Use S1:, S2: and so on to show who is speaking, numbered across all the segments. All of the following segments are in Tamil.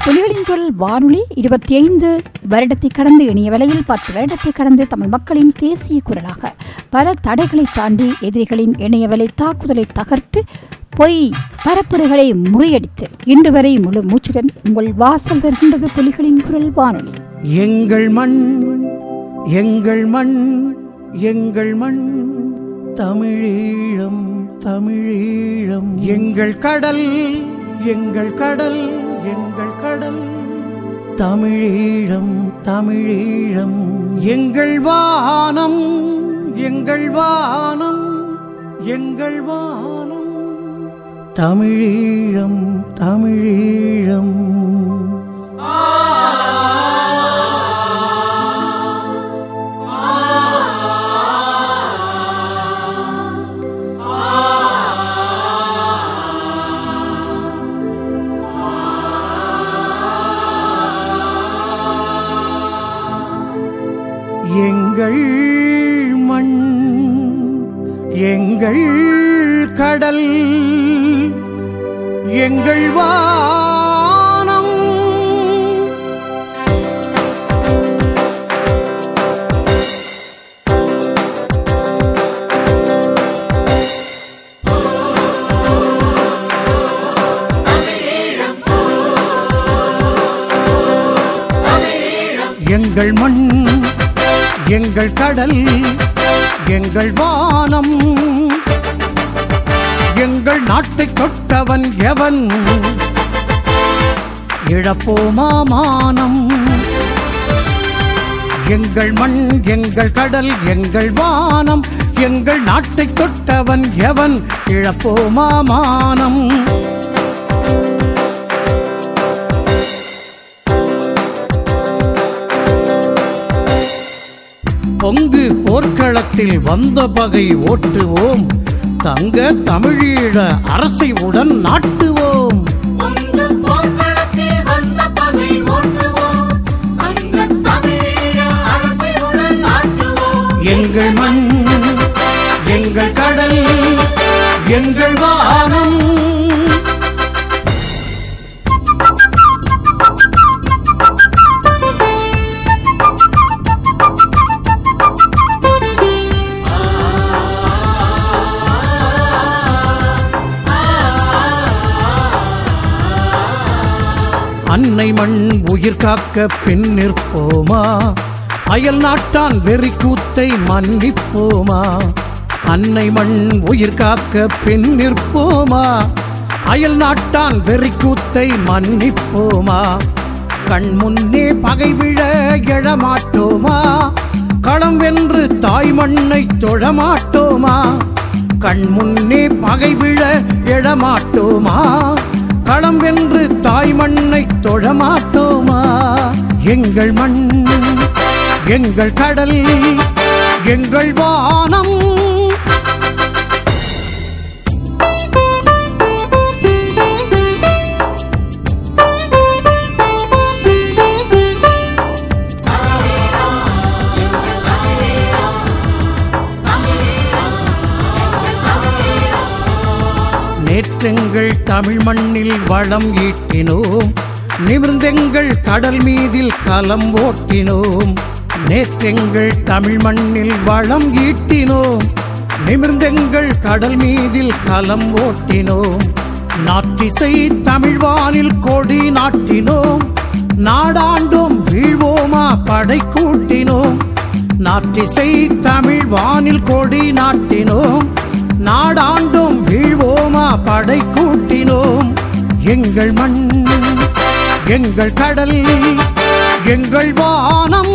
S1: புலிகளின் குரல் வானொலி இருபத்தி ஐந்து வருடத்தை கடந்து இணைய விலையில் பத்து வருடத்தை கடந்து தமிழ் மக்களின் தேசிய குரலாக பல தடைகளை தாண்டி எதிரிகளின் இணைய விலை தாக்குதலை தகர்த்து பொய் பரப்புரைகளை முறியடித்து இன்று வரை முழு மூச்சுடன் உங்கள் வாசல் வருகின்றது புலிகளின் குரல் வானொலி
S2: எங்கள் மண் எங்கள் மண் எங்கள் மண் தமிழீழம் தமிழீழம் எங்கள் கடல் எங்கள் கடல் எங்கள் கடல் தமிழீழம் தமிழீழம் எங்கள் வானம் எங்கள் வானம் எங்கள் வானம் தமிழீழம் தமிழீழம் எங்கள் மண் எங்கள் கடல் எங்கள் வானம் எங்கள் மண் எங்கள் கடல் எங்கள் வானம் எங்கள் நாட்டை தொட்டவன் எவன் இழப்போமா மானம் எங்கள் மண் எங்கள் கடல் எங்கள் வானம் எங்கள் நாட்டை தொட்டவன் எவன் இழப்போமா மானம் பொங்கு போர்க்களத்தில் வந்த பகை ஓட்டுவோம் தங்க தமிழீழ அரசை உடன் நாட்டுவோம்
S3: அந்த போர்க்களத்தில் வந்த பகை ஓட்டுவோம் அந்த தமிழீழ அரசை உடன் நாட்டுவோம்
S2: எங்கள் மண் எங்கள் கடல் எங்கள் வானம் அன்னை மண் உயிர் காக்க பின் நிற்போமா அயல் நாட்டான் வெறி கூத்தை மன்னிப்போமா அன்னை மண் உயிர் காக்க பின் நிற்போமா அயல் நாட்டான் வெறி கூத்தை மன்னிப்போமா கண் முன்னே பகை விழ எழமாட்டோமா களம் வென்று தாய் மண்ணை தொழமாட்டோமா கண் முன்னே பகை விழ எழமாட்டோமா களம் வென்று தாய் மண்ணை தொழமாட்டோமா எங்கள் மண் எங்கள் கடல் எங்கள் வானம் நேற்றெங்கள் தமிழ் மண்ணில் வளம் ஈட்டினோம் நிமிர்ந்தெங்கள் கடல் மீதில் கலம் ஓட்டினோம் நேற்றெங்கள் தமிழ் மண்ணில் வளம் ஈட்டினோம் நிமிர்ந்தெங்கள் கடல் மீதில் கலம் ஓட்டினோம் நாற்றிசை தமிழ் வானில் கொடி நாட்டினோம் நாடாண்டோம் வீழ்வோமா படை கூட்டினோம் நாற்றிசை தமிழ் வானில் கொடி நாட்டினோம் நாடாண்டோம் வீழ்வோமா படை கூட்டினோம் எங்கள் மண் எங்கள் கடல் எங்கள் வானம்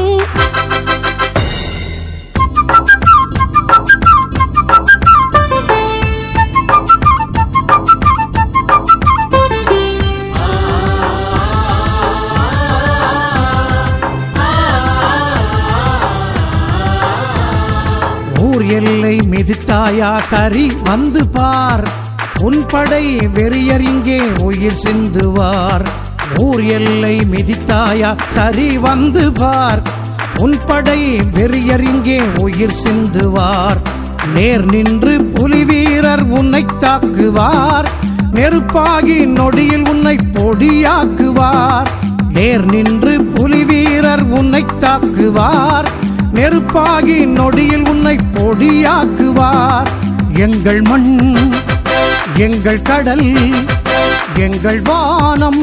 S2: ஊர் எல்லை மிதித்தாயா சரி வந்து பார் உன் படை வெறியறிங்கே உயிர் சிந்துவார் ஊர் எல்லை மிதித்தாயா சரி வந்து பார் உன் படை வெறியறிங்கே உயிர் சிந்துவார் நேர் நின்று புலி வீரர் உன்னை தாக்குவார் நெருப்பாகி நொடியில் உன்னை பொடியாக்குவார் தாக்குவார் நேர் நின்று புலி வீரர் உன்னை தாக்குவார் நெருப்பாகி நொடியில் உன்னை பொடியாக்குவார் எங்கள் மண் எங்கள் கடல் எங்கள் வானம்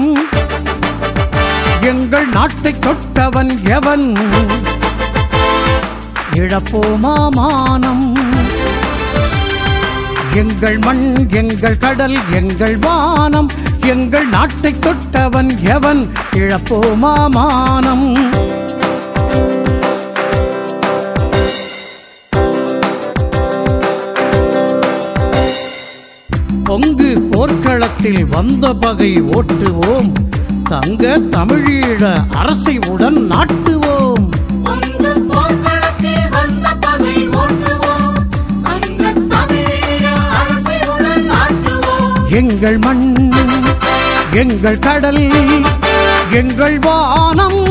S2: எங்கள் நாட்டை தொட்டவன் எவன் இழப்போமா மானம் எங்கள் மண் எங்கள் கடல் எங்கள் வானம் எங்கள் நாட்டை தொட்டவன் எவன் இழப்போமா மானம் பொங்கு போர்க்களத்தில் வந்த பகை ஓட்டுவோம் தங்க தமிழீழ அரசை உடன் நாட்டுவோம்
S3: பொங்கு போர்க்களத்தில் வந்த பகை ஓட்டுவோம் அந்த தமிழீழ அரசை உடன் நாட்டுவோம்
S2: எங்கள் மண் எங்கள் கடல் எங்கள் வானம்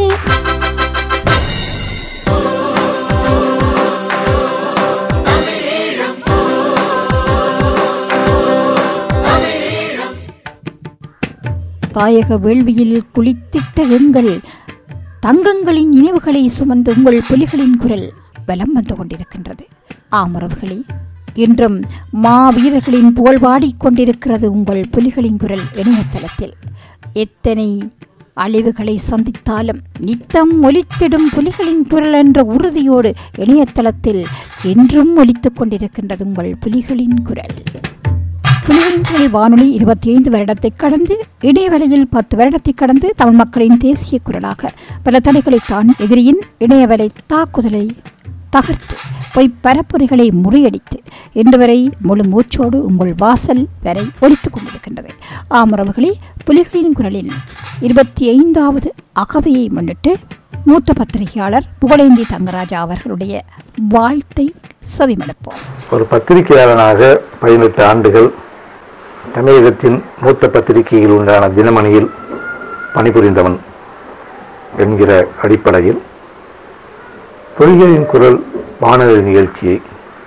S1: தாயக வேள்வியில் குளித்திட்ட எங்கள் தங்கங்களின் நினைவுகளை சுமந்து உங்கள் புலிகளின் குரல் பலம் வந்து கொண்டிருக்கின்றது ஆமரவுகளே இன்றும் மாவீரர்களின் புகழ் பாடிக்கொண்டிருக்கிறது உங்கள் புலிகளின் குரல் இணையதளத்தில் எத்தனை அழிவுகளை சந்தித்தாலும் நித்தம் ஒலித்திடும் புலிகளின் குரல் என்ற உறுதியோடு இணையதளத்தில் என்றும் ஒலித்துக் கொண்டிருக்கின்றது உங்கள் புலிகளின் குரல் புலிகளின் வானொலி இருபத்தி ஐந்து வருடத்தை கடந்து இணையவலையில் பத்து வருடத்தை கடந்து தமிழ் மக்களின் தேசிய குரலாக பல தடைகளை தான் எதிரியின் இணையவலை தாக்குதலை தகர்த்து பொய் பரப்புரைகளை முறியடித்து இன்று வரை முழு மூச்சோடு உங்கள் வாசல் வரை ஒலித்துக் கொண்டிருக்கின்றது ஆமரவுகளே புலிகளின் குரலின் இருபத்தி ஐந்தாவது அகவையை முன்னிட்டு மூத்த பத்திரிகையாளர் புகழேந்தி தங்கராஜா அவர்களுடைய வாழ்த்தை செவிமடுப்போம்
S4: ஒரு பத்திரிகையாளனாக பதினெட்டு ஆண்டுகள் தமிழகத்தின் மூத்த பத்திரிகையில் உண்டான தினமணியில் பணிபுரிந்தவன் என்கிற அடிப்படையில் பொறியியலின் குரல் வானொலி நிகழ்ச்சியை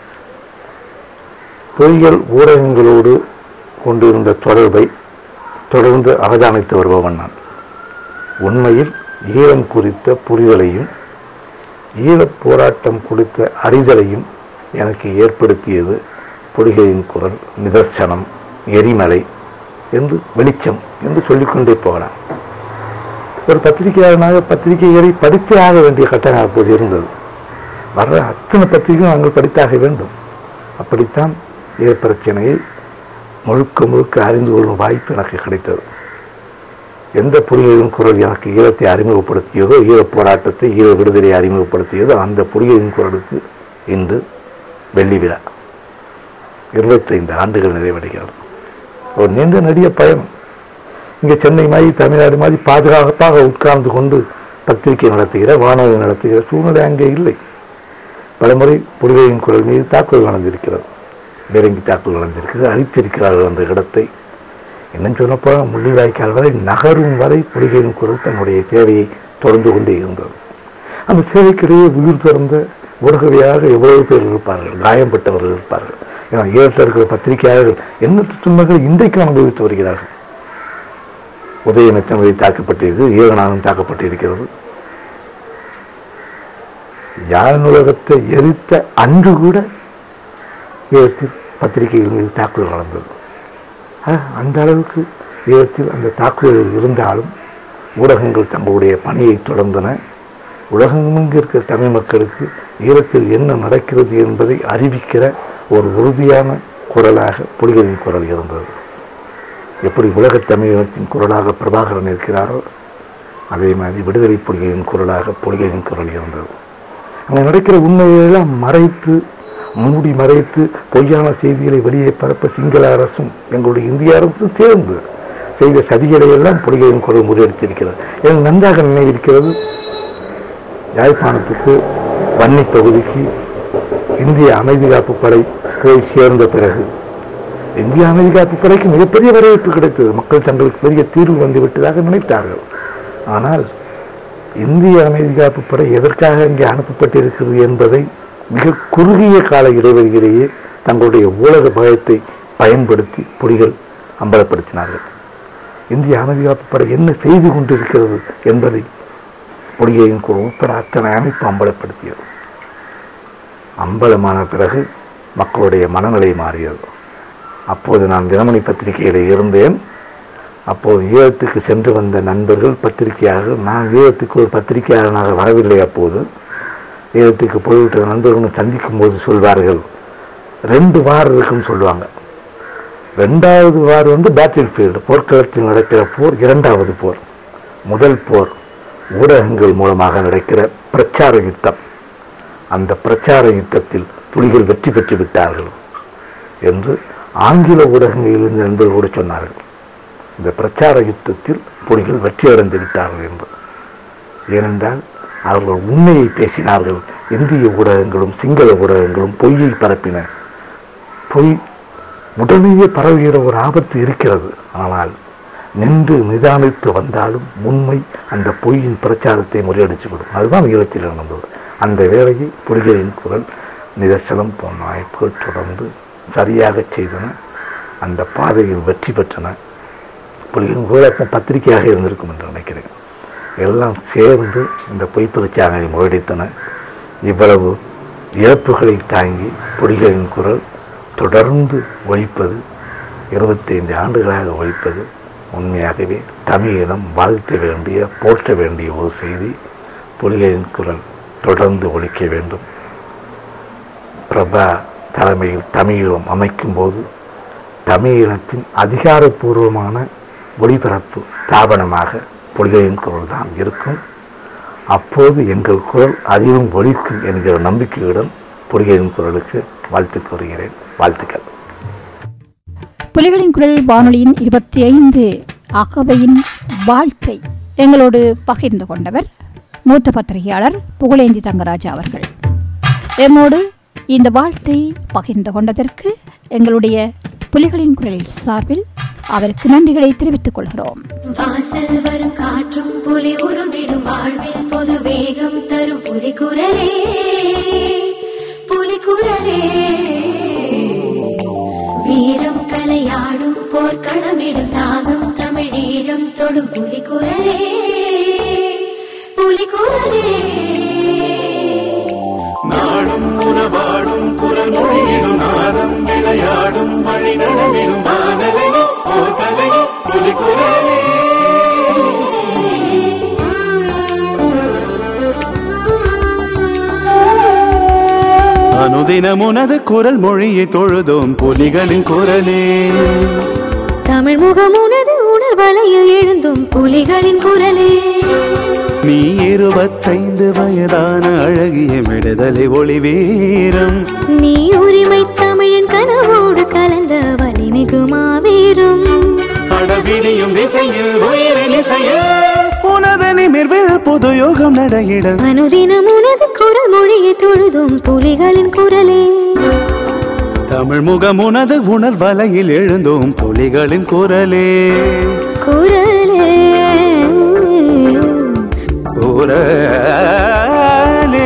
S4: பொறியியல் ஊடகங்களோடு கொண்டிருந்த தொடர்பை தொடர்ந்து அவதானித்து வருபவன் நான் உண்மையில் ஈழம் குறித்த புரிதலையும் ஈழப் போராட்டம் குறித்த அறிதலையும் எனக்கு ஏற்படுத்தியது பொடிகளின் குரல் நிதர்சனம் எரிமலை என்று வெளிச்சம் என்று சொல்லிக்கொண்டே போகலாம் ஒரு பத்திரிகையாளனாக பத்திரிகைகளை படித்தே ஆக வேண்டிய கட்டணம் அப்போது இருந்தது வர்ற அத்தனை பத்திரிகையும் நாங்கள் படித்தாக வேண்டும் அப்படித்தான் ஈழ பிரச்சனையை முழுக்க முழுக்க அறிந்து கொள்ளும் வாய்ப்பு எனக்கு கிடைத்தது எந்த புலிகளின் குரல் எனக்கு ஈழத்தை அறிமுகப்படுத்தியதோ ஈழப் போராட்டத்தை ஈழ விடுதலை அறிமுகப்படுத்தியதோ அந்த புலிகளின் குரலுக்கு இன்று வெள்ளி விழா இருபத்தைந்து ஆண்டுகள் நிறைவடைகிறது ஒரு நீண்ட நெடிய பயணம் இங்கே சென்னை மாதிரி தமிழ்நாடு மாதிரி பாதுகாப்பாக உட்கார்ந்து கொண்டு பத்திரிகை நடத்துகிற வானொலி நடத்துகிற சூழ்நிலை அங்கே இல்லை பலமுறை புலிகளின் குரல் மீது தாக்குதல் நடந்திருக்கிறது நெருங்கி தாக்குதல் நடந்திருக்கிறது அழித்திருக்கிறார்கள் அந்த இடத்தை இன்னும் சொல்லப்போ முள்ளிவாய்க்கால் வரை நகரும் வரை புலிகளின் குரல் தன்னுடைய தேவையை தொடர்ந்து கொண்டே இருந்தது அந்த சேவைக்கிடையே உயிர் திறந்த ஊடகவியாக எவ்வளவு பேர் இருப்பார்கள் காயம்பட்டவர்கள் இருப்பார்கள் ஏன்னா ஈழத்தில் இருக்கிற பத்திரிகையாளர்கள் எண்ணற்ற துன்பங்களை இன்றைக்கு அனுபவித்து வருகிறார்கள் உதயநத்தமதி தாக்கப்பட்டிருக்கு ஈழநாதம் தாக்கப்பட்டிருக்கிறது யாழ் நூலகத்தை எரித்த அன்று கூட ஈழத்தில் பத்திரிகைகள் மீது தாக்குதல் நடந்தது ஆக, அந்த அளவுக்கு ஈழத்தில் அந்த தாக்குதல்கள் இருந்தாலும் ஊடகங்கள் தங்களுடைய பணியை தொடர்ந்தன உலகமெங்கு இருக்கிற தமிழ் மக்களுக்கு ஈழத்தில் என்ன நடக்கிறது என்பதை அறிவிக்கிற ஒரு உறுதியான குரலாக புலிகளின் குரல் இருந்தது எப்படி உலகத் தமிழினத்தின் குரலாக பிரபாகரன் இருக்கிறாரோ அதே மாதிரி விடுதலை புலிகளின் குரலாக புலிகளின் குரல் இருந்தது அங்கே நடக்கிற உண்மையெல்லாம் மறைத்து மூடி மறைத்து பொய்யான செய்திகளை வெளியே பரப்ப சிங்கள அரசும் எங்களுடைய இந்திய அரசும் சேர்ந்து செய்த சதிகளை எல்லாம் புலிகளின் குரல் முறியடித்திருக்கிறது எனக்கு நன்றாக நினைவிருக்கிறது யாழ்ப்பாணத்துக்கு வன்னி பகுதிக்கு இந்திய அமைதி காப்பு படை போய் சேர்ந்த பிறகு இந்திய அமைதி காப்பு படைக்கு மிகப்பெரிய வரவேற்பு கிடைத்தது மக்கள் தங்களுக்கு பெரிய தீர்வு வந்து விட்டதாக நினைத்தார்கள் ஆனால் இந்திய அமைதி காப்பு படை எதற்காக இங்கே அனுப்பப்பட்டிருக்கிறது என்பதை மிக குறுகிய கால இடைவெளியிலேயே தங்களுடைய ஊடக பயத்தை பயன்படுத்தி புலிகள் அம்பலப்படுத்தினார்கள் இந்திய அமைதிகாப்பு படை என்ன செய்து கொண்டிருக்கிறது என்பதை புலிகளின் குழு உட்பட அத்தனை அமைப்பு அம்பலப்படுத்தியது அம்பலமான பிறகு மக்களுடைய மனநிலை மாறியது அப்போது நான் தினமணி பத்திரிகையில் இருந்தேன் அப்போது ஈழத்துக்கு சென்று வந்த நண்பர்கள் பத்திரிகையாளர்கள் நான் ஈழத்துக்கு ஒரு பத்திரிகையாளனாக வரவில்லை அப்போது ஈழத்துக்கு போய்விட்ட நண்பர்களும் சந்திக்கும் போது சொல்வார்கள் ரெண்டு வாரம் இருக்குன்னு சொல்லுவாங்க ரெண்டாவது வாரம் வந்து பேட்டில் ஃபீல்டு போர்க்களத்தில் நடக்கிற போர் இரண்டாவது போர் முதல் போர் ஊடகங்கள் மூலமாக நடக்கிற பிரச்சார யுத்தம் அந்த பிரச்சார யுத்தத்தில் புலிகள் வெற்றி பெற்று விட்டார்கள் என்று ஆங்கில ஊடகங்களில் இருந்த நண்பர்கள் கூட சொன்னார்கள் இந்த பிரச்சார யுத்தத்தில் புலிகள் வெற்றி அடைந்து விட்டார்கள் என்று ஏனென்றால் அவர்கள் உண்மையை பேசினார்கள் இந்திய ஊடகங்களும் சிங்கள ஊடகங்களும் பொய்யை பரப்பின பொய் உடனேயே பரவுகிற ஒரு ஆபத்து இருக்கிறது ஆனால் நின்று நிதானித்து வந்தாலும் உண்மை அந்த பொய்யின் பிரச்சாரத்தை முறியடிச்சு விடும் அதுதான் ஈழத்தில் நடந்தது அந்த வேலையை புலிகளின் குரல் நிதர்சனம் போன்ற அமைப்புகள் தொடர்ந்து சரியாக செய்தன அந்த பாதையில் வெற்றி பெற்றன புலிகளின் குரல் பத்திரிகையாக இருந்திருக்கும் என்று நினைக்கிறேன் எல்லாம் சேர்ந்து இந்த பொய் பிரச்சாரங்களை முறியடித்தன இவ்வளவு இழப்புகளை தாங்கி புலிகளின் குரல் தொடர்ந்து ஒழிப்பது இருபத்தைந்து ஆண்டுகளாக ஒழிப்பது உண்மையாகவே தமிழினம் வாழ்த்த வேண்டிய போற்ற வேண்டிய ஒரு செய்தி புலிகளின் குரல் தொடர்ந்து ஒழிக்க வேண்டும் பிரபா தலைமையில் தமிழீழம் அமைக்கும் போது தமிழீழத்தின் அதிகாரப்பூர்வமான ஒளிபரப்பு ஸ்தாபனமாக புலிகளின் குரல் தான் இருக்கும் அப்போது எங்கள் குரல் அதிகம் ஒழிக்கும் என்கிற நம்பிக்கையுடன் புலிகளின் குரலுக்கு வாழ்த்து கூறுகிறேன் வாழ்த்துக்கள்
S1: புலிகளின் குரல் வானொலியின் இருபத்தி ஐந்து அகவையின் வாழ்த்தை எங்களோடு பகிர்ந்து கொண்டவர் மூத்த பத்திரிகையாளர் புகழேந்தி தங்கராஜா அவர்கள் எம்மோடு இந்த வாழ்த்தை பகிர்ந்து கொண்டதற்கு எங்களுடைய புலிகளின் குரல் சார்பில் அவருக்கு நன்றிகளை தெரிவித்துக் கொள்கிறோம்
S5: வாசல் வரும் காற்றும் புலி உருமிடும் வாழ்வில் பொது வேகம் தரும் புலி குரலே புலி குரலே வீரம் கலையாடும் போர்க்களமிடும் தாகம் தமிழீழம் தொடும் புலி குரலே புலி குரலே
S3: நாடும் உறவாடும் குரல் மொழியிடும் நாதம் விளையாடும் வழி நடமிடும் வானலையே போர்க்கலையே புலி குரலே அனுதினம் உனது குரல் மொழியை தொழுதோம் புலிகளின் குரலே
S5: தமிழ் முகம் உனது உணர்வலையில் எழுந்தும் புலிகளின் குரலே
S3: நீ இருபத்தைந்து வயதான அழகிய விடுதலை ஒளி வீரம்
S5: நீ உரிமை தமிழின் கனவோடு கலந்த வலிமிகு மாவீரம்
S3: அடவிடியும் திசையில் உயிரின் இசையில் உனது நிமிர்வில் புது யோகம் நடையிட
S5: அனுதினம் உனது குரல் மொழியை தொழுதும் புலிகளின் குரலே
S3: தமிழ் முகம் உனது உணர்வலையில் எழுந்தோம் புலிகளின் குரலே
S5: குரலே
S3: குரலே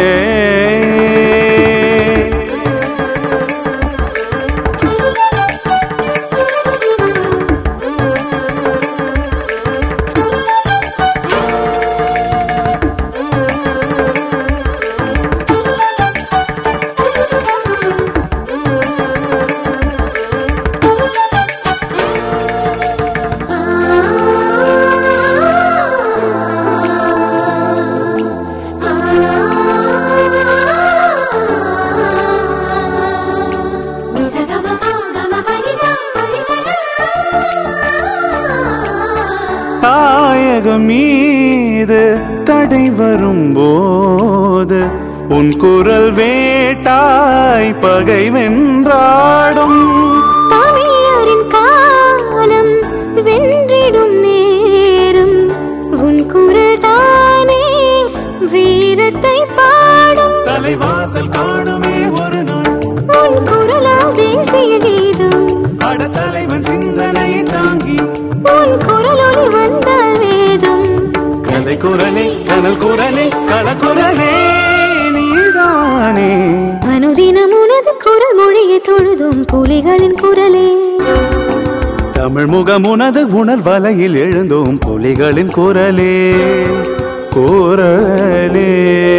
S3: தாயகம் மீது தடை வரும்போது உன் குரல் வேட்டாய் பகை வென்றாடும்
S5: தமிழரின் காலம் வென்றிடும் நேரம் உன் குரல் தானே வீரத்தை பாடும்
S3: தலைவாசல் காணுமே ஒரு நாள்
S5: உன் குரலால் தேசிய கீதம்
S3: அட தலைவன் சிந்தனையை தாங்கி
S5: உன் குரலொலி வந்தால் வேதம்
S3: கலை குரலே கனல் குரலே களக்குரலே நீதானே
S5: அனுதினம் உனது குரல் மொழியை தொழுதும் புலிகளின் குரலே
S3: தமிழ் முகமுனது உணர்வலையில் எழுந்தோம் புலிகளின் குரலே குரலே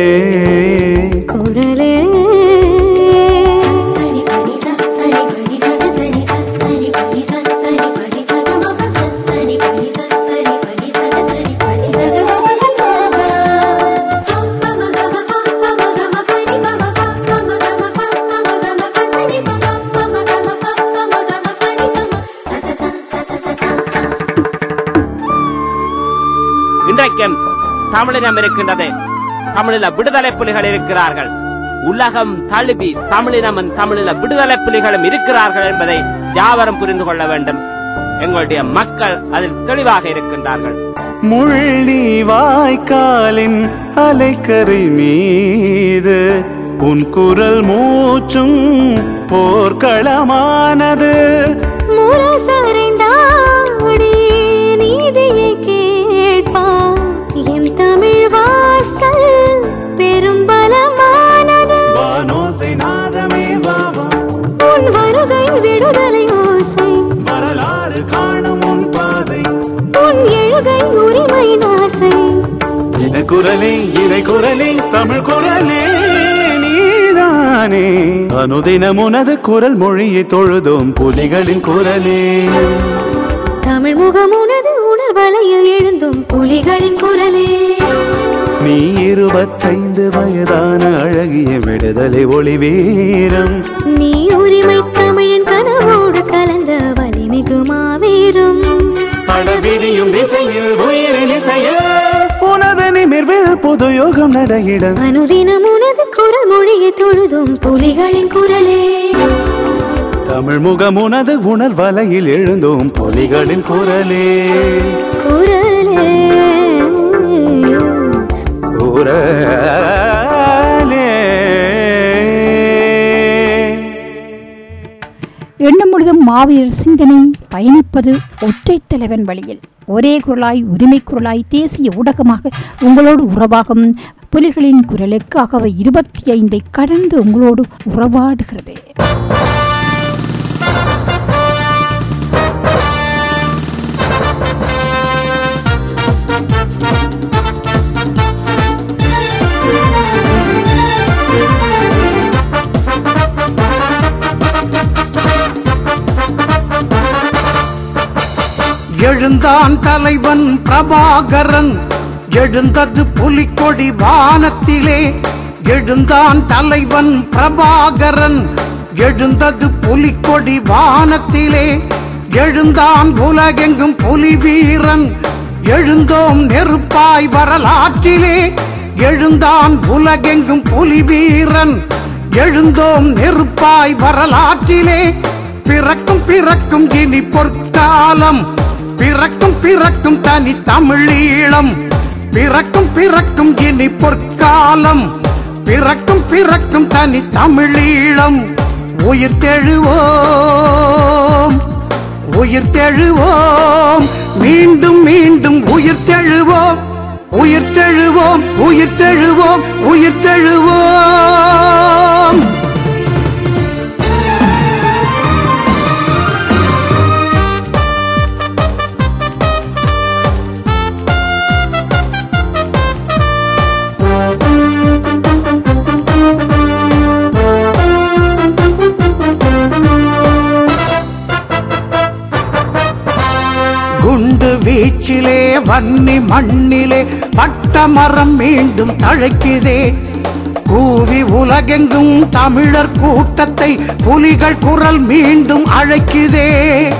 S5: குரலே சரி பரி சரி பரி சக சரி சரி பரி சரி பரி சக மக சரி பரி சரி பரி சக சரி பரி சக மக மக சம்ப மக மக மக மக பரி மக மக மக மக மக சரி மக மக மக மக மக பரி மக ச ச ச ச ச ச ச
S6: இன்றைக்கும் தமிழினம் இருக்கின்றது தமிழில விடுதலை புலிகள் இருக்கிறார்கள் உலகம் தழுவி தமிழினமும் தமிழில விடுதலை புலிகளும் இருக்கிறார்கள் என்பதை யாவரும் புரிந்து கொள்ள வேண்டும் எங்களுடைய மக்கள் அதில் தெளிவாக இருக்கின்றார்கள்
S3: முள்ளி வாய்க்காலின் அலைக்கரை மீது உன் குரல் மூச்சும் போர்க்களமானது
S5: முரசறைந்தாடி நீதியை கேட்பார் எம் தமிழ் வாசல் பெரும்பலமானது
S3: வானோசை நாதமே வாவா
S5: உன் வருகை விடுதலை ஓசை
S3: வரலாறு காணும் உன் பாதை
S5: உன் எழுகை உரிமை நாசை
S3: இன குரலே இறை குரலே தமிழ் குரலே நீதானே அனுதினம் உனது குரல் மொழியை தொழுதோம் புலிகளின் குரலே
S5: தமிழ் முகம் உனது உணர்வலையில் எழுந்தும் புலிகளின் குரலே
S3: நீ இருபத்தைந்து வயதான அழகிய விடுதலை ஒளி வீரம்
S5: நீ உரிமை தமிழின் கனவோடு கலந்த வலிமிகு மாவீரம்
S3: படவிடியும் திசையில் உயிரின் இசையில் உனது நிமிர்வில் புது யோகம் நடையிட
S5: அனுதினம் உனது குரல் மொழியை தொழுதும் புலிகளின் குரலே
S3: தமிழ் முகம் உனது உணர்வலையில் எழுந்தோம் புலிகளின் குரலே
S5: குரலே
S3: குரலே
S1: எண்ணம் முழுதும் மாவீரர் சிந்தனை பயணிப்பது ஒற்றைத் தலைவன் வழியில் ஒரே குரலாய் உரிமை குரலாய் தேசிய ஊடகமாக உங்களோடு உறவாகும் புலிகளின் குரலுக்காக இருபத்தி ஐந்தை கடந்து உங்களோடு உறவாடுகிறது
S2: எழுந்தான் தலைவன் பிரபாகரன் எழுந்தது புலிக்கொடி வானத்திலே எழுந்தான் தலைவன் பிரபாகரன் எழுந்தது புலிக்கொடி வானத்திலே எழுந்தான் உலகெங்கும் புலி வீரன் எழுந்தோம் நெருப்பாய் வரலாற்றிலே எழுந்தான் உலகெங்கும் புலி வீரன் எழுந்தோம் நெருப்பாய் வரலாற்றிலே பிறக்கும் பிறக்கும் இனி பொற்காலம் பிறக்கும் பிறக்கும் தனி தமிழீழம் பிறக்கும் பிறக்கும் இனி பொற்காலம் பிறக்கும் பிறக்கும் தனி தமிழீழம் உயிர் தெழுவோம் உயிர் தெழுவோம் மீண்டும் மீண்டும் உயிர் தெழுவோம் உயிர் தெழுவோம் உயிர் தெழுவோம் உயிர் தெழுவோம் குண்டு வீச்சிலே வன்னி மண்ணிலே பட்ட மரம் மீண்டும் தழைக்குதே கூவி உலகெங்கும் தமிழர் கூட்டத்தை புலிகள் குரல் மீண்டும் அழைக்குதே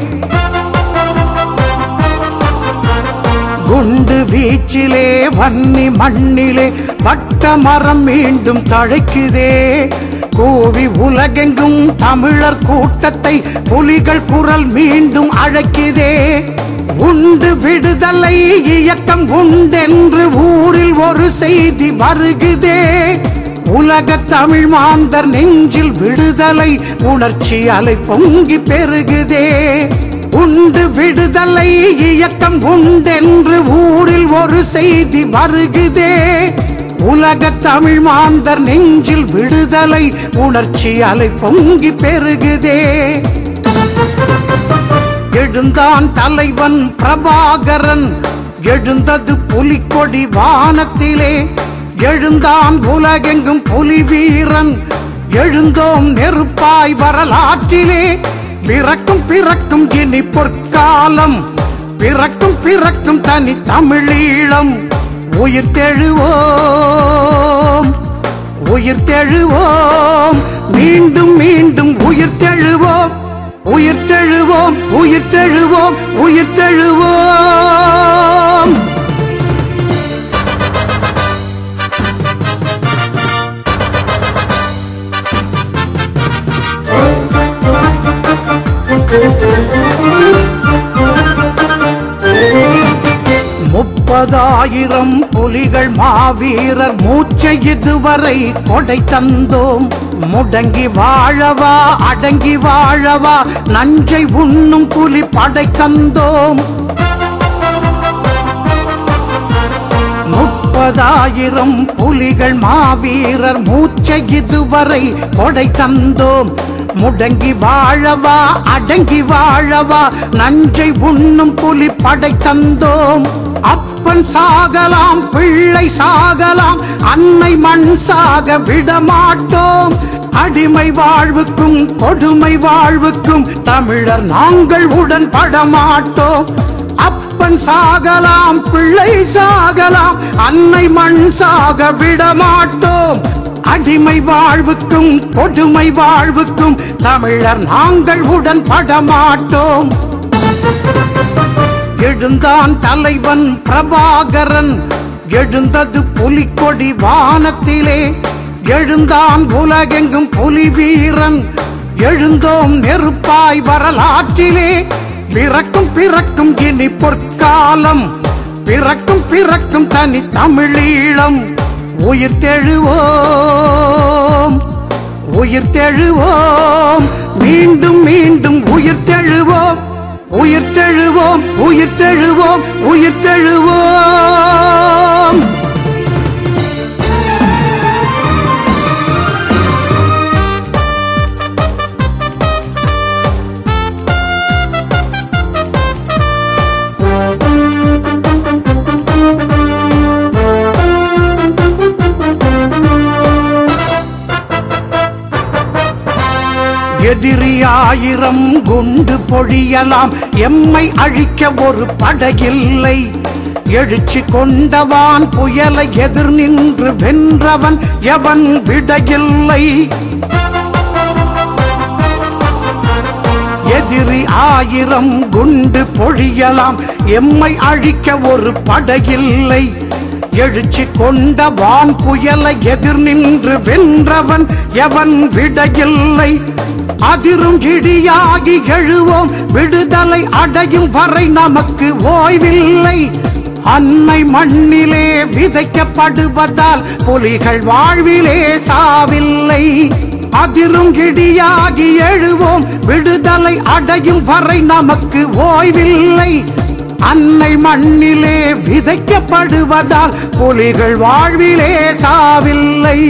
S2: குண்டு வீச்சிலே வன்னி மண்ணிலே பட்ட மரம் மீண்டும் தழைக்குதே கூவி உலகெங்கும் தமிழர் கூட்டத்தை புலிகள் குரல் மீண்டும் அழைக்குதே உண்டு விடுதலை இயக்கம் உண்டென்று ஊரில் ஒரு செய்தி வருகுதே உலக தமிழ் மாந்தர் நெஞ்சில் விடுதலை உணர்ச்சி அலை பொங்கி பெருகுதே உண்டு விடுதலை இயக்கம் உண்டென்று ஊரில் ஒரு செய்தி வருகுதே உலக தமிழ் மாந்தர் நெஞ்சில் விடுதலை உணர்ச்சி அலை பொங்கி பெருகுதே எழுந்தான் தலைவன் பிரபாகரன் எழுந்தது புலிக்கொடி வானத்திலே எழுந்தான் உலகெங்கும் புலி வீரன் எழுந்தோம் நெருப்பாய் வரலாற்றிலே பிறக்கும் பிறக்கும் இனி பொற்காலம் பிறக்கும் பிறக்கும் தனி தமிழீழம் உயிர் தெழுவோம் உயிர் தெழுவோம் மீண்டும் மீண்டும் உயிர் தெழுவோம் உயிர் தெழுவோம் உயிர் தெழுவோம் உயிர் தெழுவோம் முப்பதாயிரம் புலிகள் மாவீரர் மூச்சை இதுவரை கொடை தந்தோம் முடங்கி வாழவா அடங்கி வாழவா நஞ்சை உண்ணும் புலி படை தந்தோம் முப்பதாயிரம் புலிகள் மாவீரர் மூச்சை இதுவரை கொடை தந்தோம் முடங்கி வாழவா அடங்கி வாழவா நஞ்சை உண்ணும் புலி படை தந்தோம் அப்பன் சாகலாம் பிள்ளை சாகலாம் அன்னை மண் சாக விடமாட்டோம் அடிமை வாழ்வுக்கும் கொடுமை வாழ்வுக்கும் தமிழர் நாங்கள் உடன் படமாட்டோம் அப்பன் சாகலாம் பிள்ளை சாகலாம் அன்னை மண் சாக விடமாட்டோம் அடிமை வாழ்வுக்கும் கொடுமை வாழ்வுக்கும் தமிழர் நாங்கள் உடன் படமாட்டோம் எழுந்தான் தலைவன் பிரபாகரன் எழுந்தது புலிக்கொடி வானத்திலே எழுந்தான் உலகெங்கும் புலி வீரன் எழுந்தோம் நெருப்பாய் வரலாற்றிலே பிறக்கும் பிறக்கும் இனி பொற்காலம் பிறக்கும் பிறக்கும் தனி தமிழீழம் உயிர் தெழுவோம் உயிர் தெழுவோம் மீண்டும் மீண்டும் உயிர் தெழுவோம் உயிர் தெழுவோம் உயிர் தெழுவோம் உயிர் தெழுவோம் எதிரியாயிரம் குண்டு பொழியலாம் எம்மை அழிக்க ஒரு படையில்லை எழுச்சி கொண்டவான் புயலை எதிர் நின்று வென்றவன் எவன் விடையில்லை எதிரி ஆயிரம் குண்டு பொழியலாம் எம்மை அழிக்க ஒரு படையில்லை எழுச்சி கொண்ட வான் புயலை எதிர் நின்று வென்றவன் எவன் விடையில்லை அதிரும் இடியாகி எழுவோம் விடுதலை அடையும் வரை நமக்கு ஓய்வில்லை அன்னை மண்ணிலே விதைக்கப்படுவதால் புலிகள் வாழ்விலே சாவில்லை அதிரும் இடியாகி எழுவோம் விடுதலை அடையும் வரை நமக்கு ஓய்வில்லை அன்னை மண்ணிலே விதைக்கப்படுவதால் புலிகள் வாழ்விலே சாவில்லை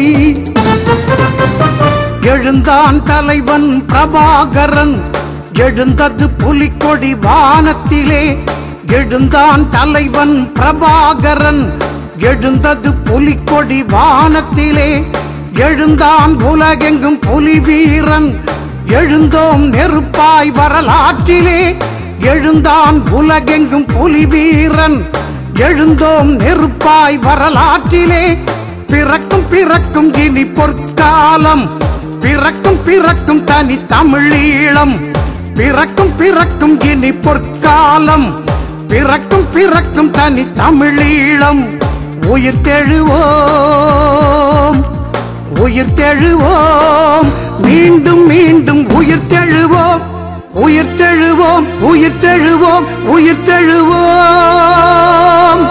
S2: எழுந்தான் தலைவன் பிரபாகரன் எழுந்தது புலிக்கொடி வானத்திலே எழுந்தான் தலைவன் பிரபாகரன் எழுந்தது புலிக்கொடி வானத்திலே எழுந்தான் உலகெங்கும் புலி வீரன் எழுந்தோம் நெருப்பாய் வரலாற்றிலே எழுந்தான் உலகெங்கும் புலி வீரன் எழுந்தோம் நெருப்பாய் வரலாற்றிலே பிறக்கும் பிறக்கும் இனி பொற்காலம் பிறக்கும் பிறக்கும் தனி தமிழீழம் பிறக்கும் பிறக்கும் இனி பொற்காலம் பிறக்கும் பிறக்கும் தனி தமிழீழம் உயிர் தெழுவோம் உயிர் தெழுவோம் மீண்டும் மீண்டும் உயிர் தெழுவோம் உயிர் தெழுவோம் உயிர் தெழுவோம் உயிர் தெழுவோம்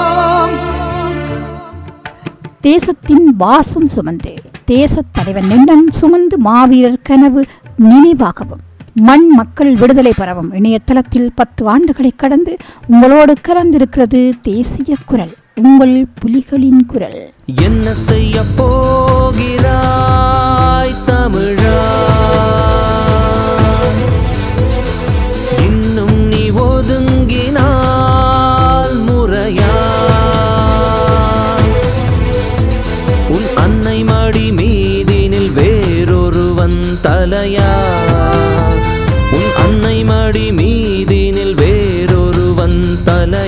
S1: தேசத்தின் வாசம் சுமந்து தேசத் தலைவன் நெண்ணன் சுமந்து மாவீரர் கனவு நினைவாகவும் மண் மக்கள் விடுதலை பெறவும் இணையதளத்தில் பத்து ஆண்டுகளை கடந்து உங்களோடு கலந்திருக்கிறது தேசிய குரல் உங்கள் புலிகளின் குரல்
S7: என்ன செய்ய போகிறாய் தமிழா இன்னும் நீ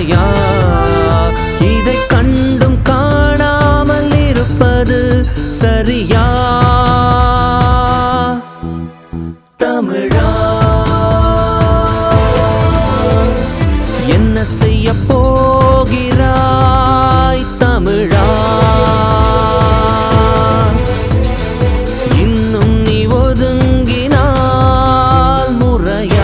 S7: முறையா இதை கண்டும் காணாமல் இருப்பது சரியா தமிழா என்ன செய்ய போகிறாய் தமிழா இன்னும் நீ ஒதுங்கினால் முறையா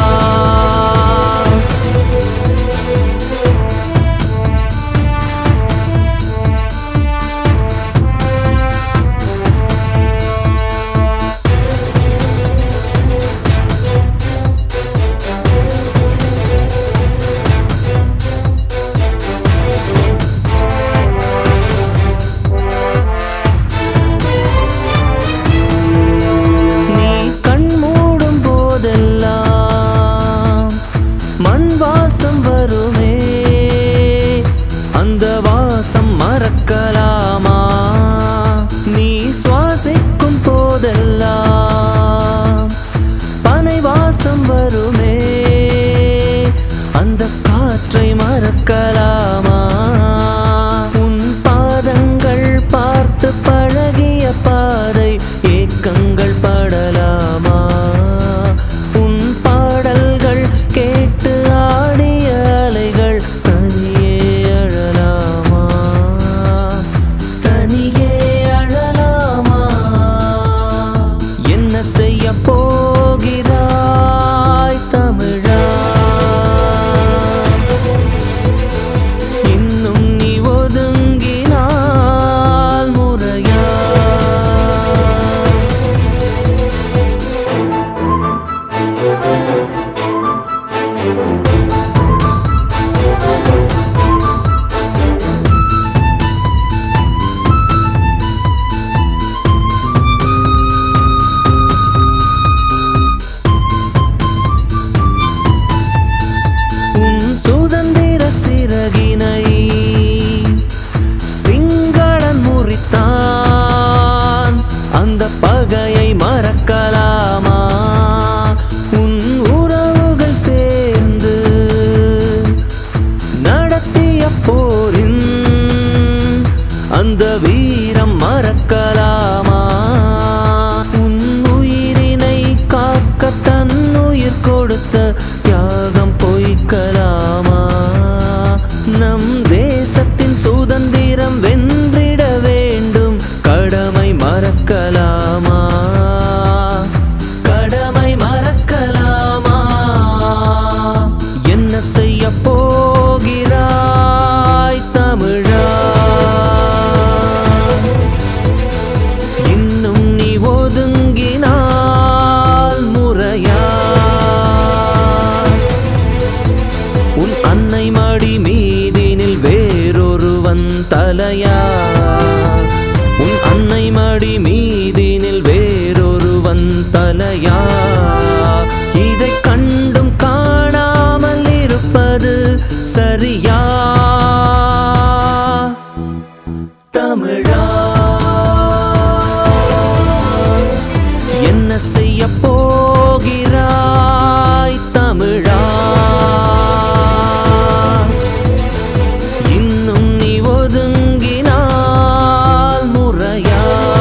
S7: நீ கண் மூடும் போதெல்லாம் மண் வாசம் வருமே அந்த வாசம் மறக்கலாமா நீ சுவாசிக்கும் போதெல்லாம் பனை வாசம் வருமே அந்த காற்றை மறக்கலாமா உன் பாதங்கள் பார்த்து பழகிய பாதை ஏக்கங்கள் படலாமா உன் பாடல்கள் கேட்டு ஆடிய அலைகள் தனியே அழலாமா தனியே அழலாமா என்ன செய்ய போகிறாய் தமிழா இன்னும் நீ ஒதுங்கினால் முறையா உன் சுதந்திர சிறகினை சிங்களன் முறித்தான் அந்த பகையை மறக்கலாமா உன் உறவுகள் சேர்ந்து நடத்திய போரின் அந்த வீரம் மறக்கலாமா உன் உயிரினை காக்க தன்னுயிர் கொடுத்த தியாகம் பொய்க்கலாமா நம் தேசத்தின் சுதந்திரம் வென்றிட வேண்டும் கடமை மறக்கலாமா கடமை மறக்கலாமா என்ன செய்ய போகிறாய் தமிழா இன்னும் நீ ஒதுங்கினால் முறையா உன் அன்னை மடி மீதினில் வேறொருவன் தலையா உன் அன்னை மடி மீதினில் வேறொருவன் தலையா இதை கண்டும் காணாமல் இருப்பது சரியா தமிழா என்ன செய்ய போகிறாய் தமிழா இன்னும் நீ ஒதுங்கினால் முறையா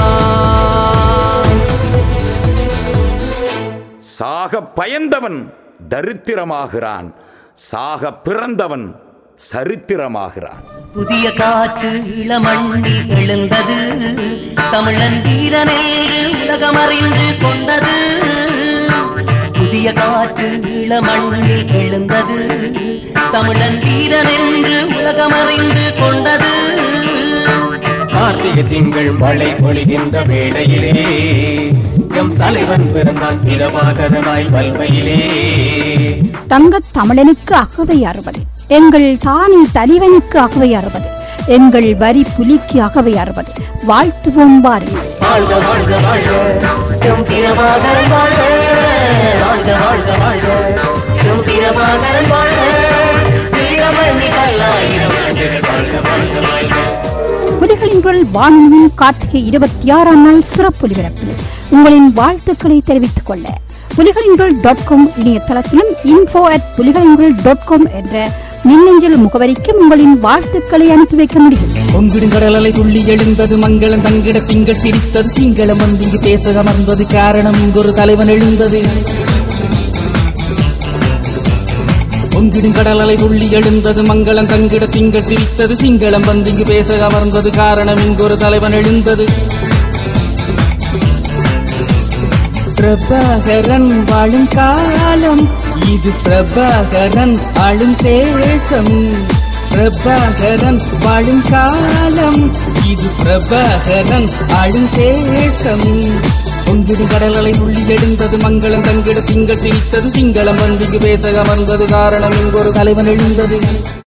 S8: சாக பயந்தவன் தரித்திரமாகிறான் சாக பிறந்தவன் சரித்திரமாகிறான்
S9: புதிய காற்று இளமண்ணில் எழுந்தது தமிழன் வீரனேறு உலகமறிந்து கொண்டது புதிய காற்று இளமண்ணில் எழுந்தது தமிழன் வீரனென்று உலகமறிந்து கொண்டது
S10: கார்த்திகை திங்கள் மழை பொழிகின்ற வேளையிலே எம் தலைவன் பிறந்தான் திரமாகரனாய் வல்மையிலே
S1: தங்கத் தமிழனுக்கு அகவை அறுபது எங்கள் தானி தலைவனுக்கு அகவை அறுபது எங்கள் வரி புலிக்கு அகவை அறுபது வாழ்த்துவோம் வாருங்கள்
S9: வாழ்க வாழ்க வாழ்க எம் பிரபாகரன் வாழ்க வாழ்க வாழ்க வாழ்க எம் பிரபாகரன் வாழ்க வீரமணி பல்லாயிரம் ஆண்டுகள் வாழ்க வாழ்க வாழ்க
S1: புலிகளின் குரல் வானொலியின் கார்த்திகை இருபத்தி ஆறாம் நாள் சிறப்பு ஒலிபரப்பில் உங்களின் வாழ்த்துக்களை தெரிவித்துக் கொள்ள புலிகளின் குரல் டாட் காம் இணையதளத்திலும் இன்ஃபோ அட் புலிகளின் குரல் டாட் காம் என்ற மின்னஞ்சல் முகவரிக்கு உங்களின் வாழ்த்துக்களை அனுப்பி வைக்க முடியும்
S11: பொங்கிடும் அலை துள்ளி எழுந்தது மங்களம் தங்கிட திங்கள் சிரித்தது சிங்களம் வந்து இங்கு பேச அமர்ந்தது காரணம் இங்கொரு தலைவன் எழுந்தது பொங்கிடும் கடல் அலை துள்ளி எழுந்தது மங்களம் தங்கிட திங்கள் சிரித்தது சிங்களம் வந்து இங்கு பேச அமர்ந்தது காரணம் இங்கொரு தலைவன் எழுந்தது பிரபாகரன் வாழும் காலம் இது பிரபாகரன் ஆளும் தேசம் பிரபாகரன் வாழும் காலம் இது பிரபாகரன் ஆளும் தேசம் பொங்கிடும் கடலலை உள்ளி எழுந்தது மங்களம் தங்கிட திங்கள் சிரித்தது சிங்களம் வந்து இங்கு பேச அமர்ந்தது காரணம் இங்கொரு தலைவன் எழுந்தது